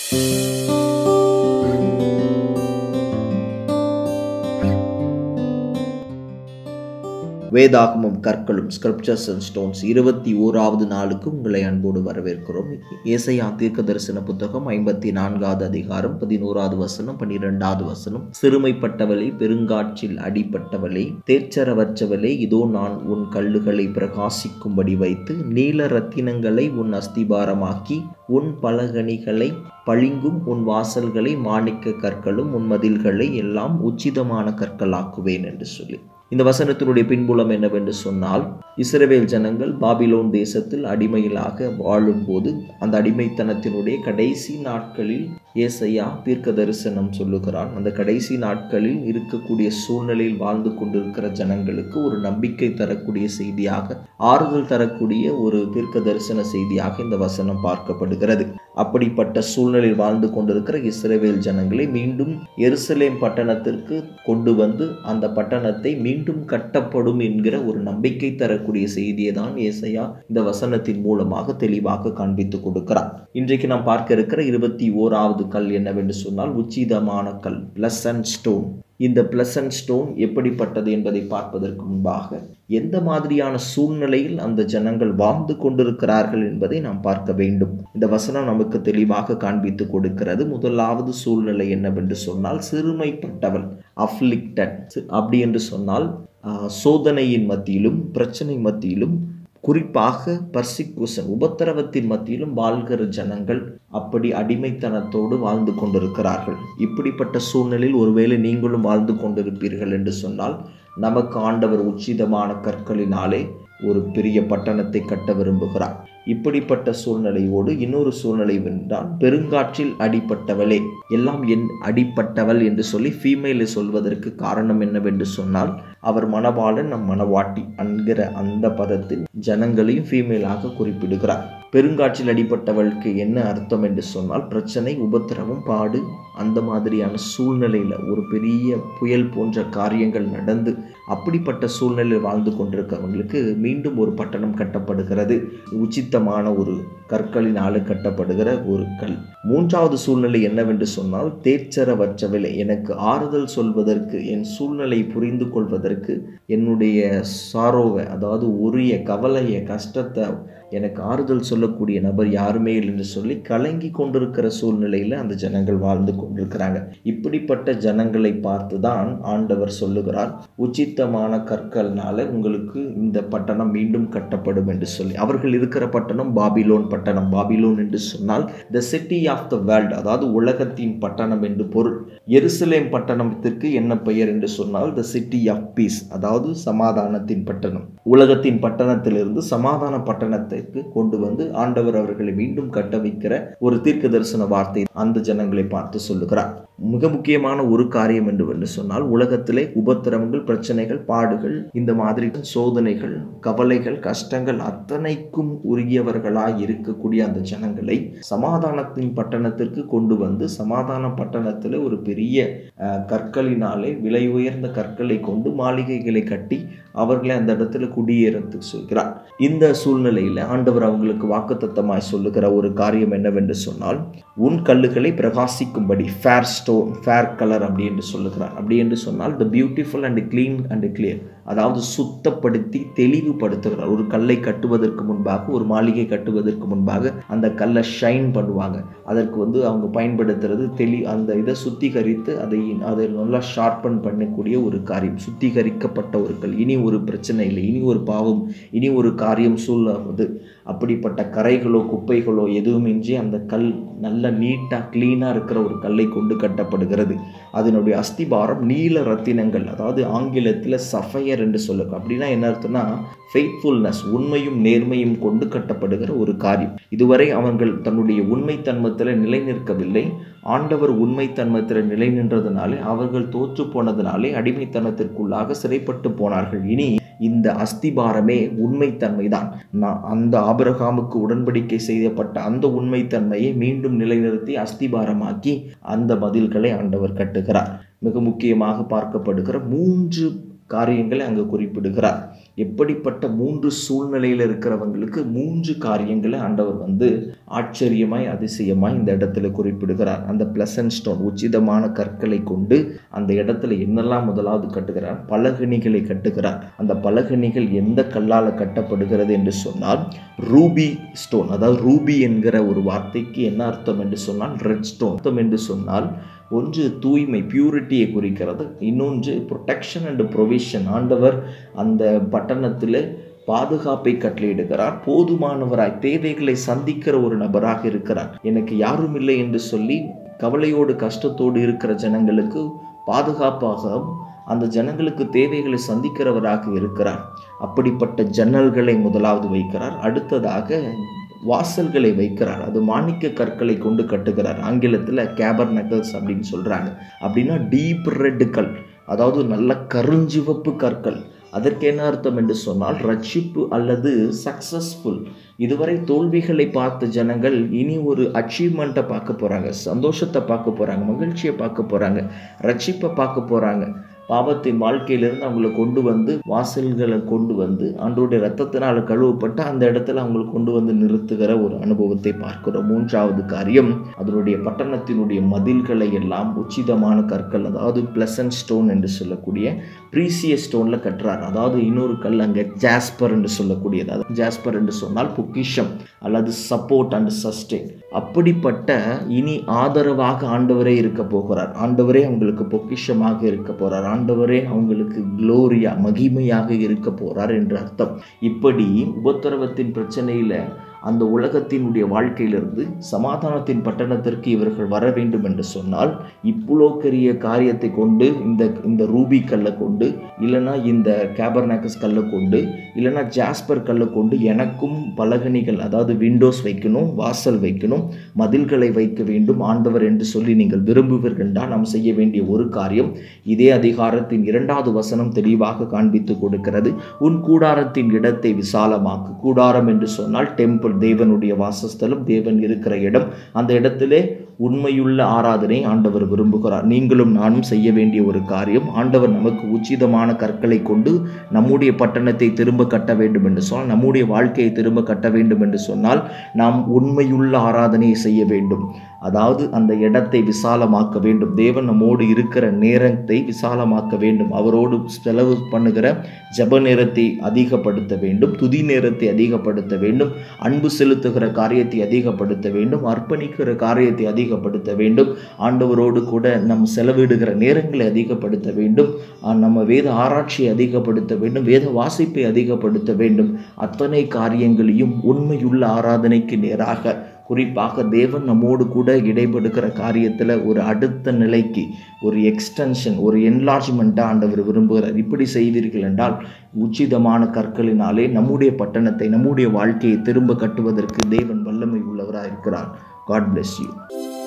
வேதாகமம் கற்களும் scriptures and stones இருபத்தி ஓராவது நாளுக்கு உங்களை அன்போடு வரவேற்கிறோம் ஏசையா தீர்க்க தரிசன புத்தகம் ஐம்பத்தி நான்காவது அதிகாரம் பதினோராவது வசனம் பன்னிரெண்டாவது வசனம் சிறுமைப்பட்டவளே பெருங்காற்றில் அடிப்பட்டவளே தேர்ச்சரவற்றவளே இதோ நான் உன் கல்லுகளை பிரகாசிக்கும்படி வைத்து நீல ரத்தினங்களை உன் அஸ்திபாரமாக்கி உன் பலகணிகளை பளிங்கும் உன் வாசல்களை மாணிக்க கற்களும் உன் மதில்களை எல்லாம் உச்சிதமான கற்களாக்குவேன் என்று சொல்லி இந்த வசனத்தினுடைய பின்புலம் என்னவென்று சொன்னால் இஸ்ரவேல் ஜனங்கள் பாபிலோன் தேசத்தில் அடிமையிலாக வாழும்போது அந்த அடிமைத்தனத்தினுடைய கடைசி நாட்களில் ஏசையா தீர்க்க தரிசனம் சொல்லுகிறான் அந்த கடைசி நாட்களில் இருக்கக்கூடிய சூழ்நிலையில் வாழ்ந்து கொண்டிருக்கிற ஜனங்களுக்கு ஒரு நம்பிக்கை தரக்கூடிய செய்தியாக ஆறுதல் தரக்கூடிய ஒரு தீர்க்க தரிசன செய்தியாக இந்த வசனம் பார்க்கப்படுகிறது அப்படிப்பட்ட சூழ்நிலையில் வாழ்ந்து கொண்டிருக்கிற இஸ்ரேவேல் ஜனங்களை மீண்டும் எருசலேம் பட்டணத்திற்கு கொண்டு வந்து அந்த பட்டணத்தை மீண்டும் கட்டப்படும் என்கிற ஒரு நம்பிக்கை தரக்கூடிய செய்தியை தான் ஏசையா இந்த வசனத்தின் மூலமாக தெளிவாக காண்பித்து கொடுக்கிறார் இன்றைக்கு நாம் பார்க்க இருக்கிற இருபத்தி ஓராவது கல் என்னவென்று சொன்னால் உச்சிதமான கல் பிளசன்ட் ஸ்டோன் இந்த பிளசன்ட் ஸ்டோன் எப்படிப்பட்டது என்பதை பார்ப்பதற்கு முன்பாக எந்த மாதிரியான சூழ்நிலையில் அந்த ஜனங்கள் வாழ்ந்து கொண்டிருக்கிறார்கள் என்பதை நாம் பார்க்க வேண்டும் இந்த வசனம் நமக்கு தெளிவாக காண்பித்து கொடுக்கிறது முதலாவது சூழ்நிலை என்னவென்று சொன்னால் சிறுமைப்பட்டவள் அஃப்ளிக்டட் அப்படி என்று சொன்னால் சோதனையின் மத்தியிலும் பிரச்சனை மத்தியிலும் குறிப்பாக பர்சிக்யூஷன் உபத்திரவத்தின் மத்தியிலும் வாழ்கிற ஜனங்கள் அப்படி அடிமைத்தனத்தோடு வாழ்ந்து கொண்டிருக்கிறார்கள் இப்படிப்பட்ட சூழ்நிலையில் ஒருவேளை நீங்களும் வாழ்ந்து கொண்டிருப்பீர்கள் என்று சொன்னால் நமக்கு ஆண்டவர் உச்சிதமான கற்களினாலே ஒரு பெரிய பட்டணத்தை கட்ட விரும்புகிறார் இப்படிப்பட்ட சூழ்நிலையோடு இன்னொரு சூழ்நிலை வென்றால் பெருங்காற்றில் அடிப்பட்டவளே எல்லாம் என் அடிப்பட்டவள் என்று சொல்லி ஃபீமேலை சொல்வதற்கு காரணம் என்னவென்று சொன்னால் அவர் மணவாளன் நம் மணவாட்டி என்கிற அந்த பதத்தில் ஜனங்களையும் ஃபீமேலாக குறிப்பிடுகிறார் பெருங்காற்றில் அடிப்பட்டவளுக்கு என்ன அர்த்தம் என்று சொன்னால் பிரச்சனை உபத்திரவம் பாடு அந்த மாதிரியான சூழ்நிலையில் ஒரு பெரிய புயல் போன்ற காரியங்கள் நடந்து அப்படிப்பட்ட சூழ்நிலையில் வாழ்ந்து கொண்டிருக்கவங்களுக்கு மீண்டும் ஒரு பட்டணம் கட்டப்படுகிறது உச்சித்தமான ஒரு கற்களினால கட்டப்படுகிற ஒரு கல் மூன்றாவது சூழ்நிலை என்னவென்று சொன்னால் தேர்ச்சரவற்றவில்லை எனக்கு ஆறுதல் சொல்வதற்கு என் சூழ்நிலை புரிந்து கொள்வதற்கு என்னுடைய சாரோவை அதாவது உரிய கவலையை கஷ்டத்தை எனக்கு ஆறுதல் சொல்லக்கூடிய நபர் யாருமே இல்லை என்று சொல்லி கலங்கி கொண்டிருக்கிற சூழ்நிலையில் அந்த ஜனங்கள் வாழ்ந்து கொண்டிருக்கிறாங்க இப்படிப்பட்ட ஜனங்களை பார்த்து தான் ஆண்டவர் சொல்லுகிறார் உச்சித்தமான கற்கள்னால உங்களுக்கு இந்த பட்டணம் மீண்டும் கட்டப்படும் என்று சொல்லி அவர்கள் இருக்கிற பட்டணம் பாபிலோன் பட்டணம் பாபிலோன் என்று சொன்னால் the city of the world அதாவது உலகத்தின் பட்டணம் என்று பொருள் எருசலேம் பட்டணத்திற்கு என்ன பெயர் என்று சொன்னால் த சிட்டி ஆஃப் பீஸ் அதாவது சமாதானத்தின் பட்டணம் உலகத்தின் பட்டணத்திலிருந்து சமாதான பட்டணத்திற்கு கொண்டு வந்து ஆண்டவர் அவர்களை மீண்டும் கட்ட வைக்கிற ஒரு தீர்க்க தரிசன வார்த்தை அந்த ஜனங்களை பார்த்து சொல்லுகிறார் மிக முக்கியமான ஒரு காரியம் என்று சொன்னால் உலகத்திலே உபத்திரவங்கள் பிரச்சனைகள் பாடுகள் இந்த மாதிரி சோதனைகள் கவலைகள் கஷ்டங்கள் அத்தனைக்கும் உரியவர்களாய் இருக்கக்கூடிய அந்த ஜனங்களை சமாதானத்தின் பட்டணத்திற்கு கொண்டு வந்து சமாதான பட்டணத்தில் ஒரு பெரிய கற்களினாலே விலை உயர்ந்த கற்களை கொண்டு மாளிகைகளை கட்டி அவர்களை அந்த இடத்துல குடியேறத்துக்கு சொல்கிறார் இந்த சூழ்நிலையில் ஆண்டவர் அவங்களுக்கு வாக்குத்தத்தமாய் சொல்லுகிற ஒரு காரியம் என்னவென்று சொன்னால் உன் கல்லுகளை பிரகாசிக்கும்படி ஃபேர் ஸ்டோன் ஃபேர் கலர் அப்படி என்று சொல்லுகிறார் அப்படி என்று சொன்னால் the beautiful and clean and clear அதாவது சுத்தப்படுத்தி தெளிவுபடுத்துகிறார் ஒரு கல்லை கட்டுவதற்கு முன்பாக ஒரு மாளிகை கட்டுவதற்கு முன்பாக அந்த கல்லை ஷைன் பண்ணுவாங்க அதற்கு வந்து அவங்க பயன்படுத்துறது தெளி அந்த இதை சுத்திகரித்து அதை அதை நல்லா ஷார்பன் பண்ணக்கூடிய ஒரு காரியம் சுத்திகரிக்கப்பட்ட ஒரு கல் இனி ஒரு பிரச்சனை இல்லை இனி ஒரு பாவம் இனி ஒரு காரியம் சூழ்வது அப்படிப்பட்ட கரைகளோ குப்பைகளோ எதுவுமின்றி அந்த கல் நல்ல நீட்டாக க்ளீனாக இருக்கிற ஒரு கல்லை கொண்டு கட்டப்படுகிறது அதனுடைய அஸ்திபாரம் நீல ரத்தினங்கள் அதாவது ஆங்கிலத்தில் சஃபையர் என்று சொல்லுங்க அப்படின்னா என்ன அர்த்தம்னா ஃபெய்த்ஃபுல்னஸ் உண்மையும் நேர்மையும் கொண்டு கட்டப்படுகிற ஒரு காரியம் இதுவரை அவர்கள் தன்னுடைய உண்மை தன்மத்தில் நிலை நிற்கவில்லை ஆண்டவர் உண்மை தன்மத்தில் நிலை நின்றதுனாலே அவர்கள் தோற்று போனதுனாலே அடிமைத்தனத்திற்குள்ளாக சிறைப்பட்டு போனார்கள் இனி இந்த அஸ்திபாரமே உண்மைத்தன்மைதான் நான் அந்த ஆபிரகாமுக்கு உடன்படிக்கை செய்யப்பட்ட அந்த உண்மைத்தன்மையை மீண்டும் நிலைநிறுத்தி அஸ்திபாரமாக்கி அந்த பதில்களை ஆண்டவர் கட்டுகிறார் மிக முக்கியமாக பார்க்கப்படுகிற மூன்று காரியங்களை அங்கே குறிப்பிடுகிறார் எப்படிப்பட்ட மூன்று சூழ்நிலையில் இருக்கிறவங்களுக்கு மூன்று காரியங்களை ஆண்டவர் வந்து ஆச்சரியமாய் அதிசயமாய் இந்த இடத்துல குறிப்பிடுகிறார் அந்த பிளசன்ட் ஸ்டோன் உச்சிதமான கற்களை கொண்டு அந்த இடத்துல என்னெல்லாம் முதலாவது கட்டுகிறார் பலகணிகளை கட்டுகிறார் அந்த பலகணிகள் எந்த கல்லால் கட்டப்படுகிறது என்று சொன்னால் ரூபி ஸ்டோன் அதாவது ரூபி என்கிற ஒரு வார்த்தைக்கு என்ன அர்த்தம் என்று சொன்னால் ரெட் ஸ்டோன் அர்த்தம் என்று சொன்னால் ஒன்று தூய்மை பியூரிட்டியை குறிக்கிறது இன்னொன்று ப்ரொடெக்ஷன் அண்ட் ப்ரொவிஷன் ஆண்டவர் அந்த பட்டணத்தில் பாதுகாப்பை கட்டளையிடுகிறார் போதுமானவராய் தேவைகளை சந்திக்கிற ஒரு நபராக இருக்கிறார் எனக்கு யாரும் இல்லை என்று சொல்லி கவலையோடு கஷ்டத்தோடு இருக்கிற ஜனங்களுக்கு பாதுகாப்பாகவும் அந்த ஜனங்களுக்கு தேவைகளை சந்திக்கிறவராக இருக்கிறார் அப்படிப்பட்ட ஜன்னல்களை முதலாவது வைக்கிறார் அடுத்ததாக வாசல்களை வைக்கிறார் அது மாணிக்க கற்களை கொண்டு கட்டுகிறார் ஆங்கிலத்தில் கேபர் நகல்ஸ் அப்படின்னு சொல்கிறாங்க அப்படின்னா டீப் ரெட் கல் அதாவது நல்ல கருஞ்சிவப்பு கற்கள் அதற்கு என்ன அர்த்தம் என்று சொன்னால் ரட்சிப்பு அல்லது சக்சஸ்ஃபுல் இதுவரை தோல்விகளை பார்த்த ஜனங்கள் இனி ஒரு அச்சீவ்மெண்ட்டை பார்க்க போகிறாங்க சந்தோஷத்தை பார்க்க போகிறாங்க மகிழ்ச்சியை பார்க்க போகிறாங்க ரட்சிப்பை பார்க்க போகிறாங்க பாவத்தின் வாழ்க்கையிலிருந்து அவங்களை கொண்டு வந்து வாசல்களை கொண்டு வந்து ஆண்டோடைய ரத்தத்தினால் கழுவப்பட்டு அந்த இடத்துல அவங்களை கொண்டு வந்து நிறுத்துகிற ஒரு அனுபவத்தை பார்க்கிறோம் மூன்றாவது காரியம் அதனுடைய பட்டணத்தினுடைய மதில்களை எல்லாம் உச்சிதமான கற்கள் அதாவது பிளசன்ட் ஸ்டோன் என்று சொல்லக்கூடிய ப்ரீசியஸ் ஸ்டோனில் கட்டுறார் அதாவது இன்னொரு கல் அங்கே ஜாஸ்பர் என்று சொல்லக்கூடியது அதாவது ஜாஸ்பர் என்று சொன்னால் பொக்கிஷம் அல்லது சப்போர்ட் அண்ட் சஸ்டெயின் அப்படிப்பட்ட இனி ஆதரவாக ஆண்டவரே இருக்க போகிறார் ஆண்டவரே அவங்களுக்கு பொக்கிஷமாக இருக்க போகிறார் ஆண்டவரே அவங்களுக்கு குளோரியா மகிமையாக இருக்க போகிறார் என்று அர்த்தம் இப்படி உபத்திரவத்தின் பிரச்சனையில் அந்த உலகத்தினுடைய வாழ்க்கையிலிருந்து சமாதானத்தின் பட்டணத்திற்கு இவர்கள் வர வேண்டும் என்று சொன்னால் இப்புலோக்கரிய காரியத்தை கொண்டு இந்த இந்த ரூபி கல்லை கொண்டு இல்லைனா இந்த கேபர்நாக்கஸ் கல்லை கொண்டு இல்லைனா ஜாஸ்பர் கல்லை கொண்டு எனக்கும் பலகணிகள் அதாவது விண்டோஸ் வைக்கணும் வாசல் வைக்கணும் மதில்களை வைக்க வேண்டும் ஆண்டவர் என்று சொல்லி நீங்கள் விரும்புவீர்கள் தான் நாம் செய்ய வேண்டிய ஒரு காரியம் இதே அதிகாரத்தின் இரண்டாவது வசனம் தெளிவாக காண்பித்து கொடுக்கிறது உன் கூடாரத்தின் இடத்தை விசாலமாக்கு கூடாரம் என்று சொன்னால் டெம்பிள் தேவனுடைய வாசஸ்தலம் தேவன் இருக்கிற இடம் அந்த இடத்திலே உண்மையுள்ள ஆராதனை ஆண்டவர் விரும்புகிறார் நீங்களும் நானும் செய்ய வேண்டிய ஒரு காரியம் ஆண்டவர் நமக்கு உச்சிதமான கற்களை கொண்டு நம்முடைய பட்டணத்தை திரும்ப கட்ட வேண்டும் என்று சொன்னால் நம்முடைய வாழ்க்கையை திரும்ப கட்ட வேண்டும் என்று சொன்னால் நாம் உண்மையுள்ள ஆராதனையை செய்ய வேண்டும் அதாவது அந்த இடத்தை விசாலமாக்க வேண்டும் தேவன் நம்மோடு இருக்கிற நேரத்தை விசாலமாக்க வேண்டும் அவரோடு செலவு பண்ணுகிற ஜப நேரத்தை அதிகப்படுத்த வேண்டும் துதி நேரத்தை அதிகப்படுத்த வேண்டும் அன்பு செலுத்துகிற காரியத்தை அதிகப்படுத்த வேண்டும் அர்ப்பணிக்கிற காரியத்தை அதிகப்படுத்த வேண்டும் ஆண்டவரோடு கூட நம் செலவிடுகிற நேரங்களை அதிகப்படுத்த வேண்டும் நம்ம வேத ஆராய்ச்சியை அதிகப்படுத்த வேண்டும் வேத வாசிப்பை அதிகப்படுத்த வேண்டும் அத்தனை காரியங்களையும் உண்மையுள்ள ஆராதனைக்கு நேராக குறிப்பாக தேவன் நம்மோடு கூட இடைபடுகிற காரியத்தில் ஒரு அடுத்த நிலைக்கு ஒரு எக்ஸ்டென்ஷன் ஒரு என்லார்ஜ்மெண்ட்டாக ஆண்டவர் விரும்புகிறார் இப்படி செய்வீர்கள் என்றால் உச்சிதமான கற்களினாலே நம்முடைய பட்டணத்தை நம்முடைய வாழ்க்கையை திரும்ப கட்டுவதற்கு தேவன் வல்லமை உள்ளவராக இருக்கிறார் காட் பிளெஸ் யூ